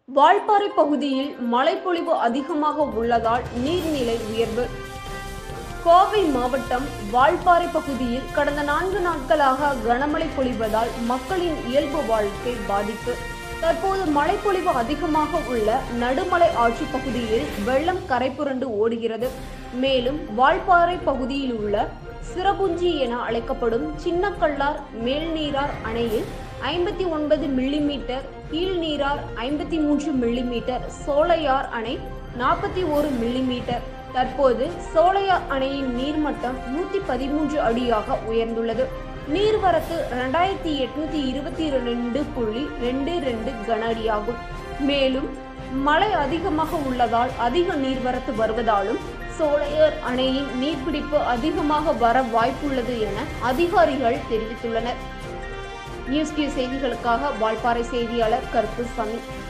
வால்பாறை பகுதியில் மழைப்பொழிவு அதிகமாக உள்ளதால் நீர்நிலை உயர்வு கோவை மாவட்டம் வால்பாறை பகுதியில் கடந்த நான்கு நாட்களாக கனமழை பொழிவதால் மக்களின் இயல்பு வாழ்க்கை பாதிப்பு தற்போது மழைப்பொழிவு அதிகமாக உள்ள நடுமலை ஆட்சி பகுதியில் வெள்ளம் கரைபுரண்டு ஓடுகிறது மேலும் வால்பாறை பகுதியில் உள்ள சிறபுஞ்சி என அழைக்கப்படும் சின்னக்கல்லார் மேல்நீரார் அணையில் ஐம்பத்தி ஒன்பது மில்லிமீட்டர் கீழ்நீரார் ஐம்பத்தி மூன்று மில்லிமீட்டர் சோலையார் அணை நாற்பத்தி ஒரு மில்லிமீட்டர் தற்போது சோலையார் அணையின் நீர்மட்டம் நூற்றி பதிமூன்று அடியாக உயர்ந்துள்ளது நீர்வரத்து ரெண்டாயிரத்தி எட்நூத்தி இருபத்தி ரெண்டு புள்ளி ரெண்டு ரெண்டு கன அடியாகும் மேலும் மழை அதிகமாக உள்ளதால் அதிக நீர்வரத்து வருவதாலும் சோலையார் அணையின் நீர்பிடிப்பு அதிகமாக வர வாய்ப்புள்ளது என அதிகாரிகள் தெரிவித்துள்ளனர் நியூஸ் கியூ செய்திகளுக்காக வால்பாறை செய்தியாளர் கருப்புசாமி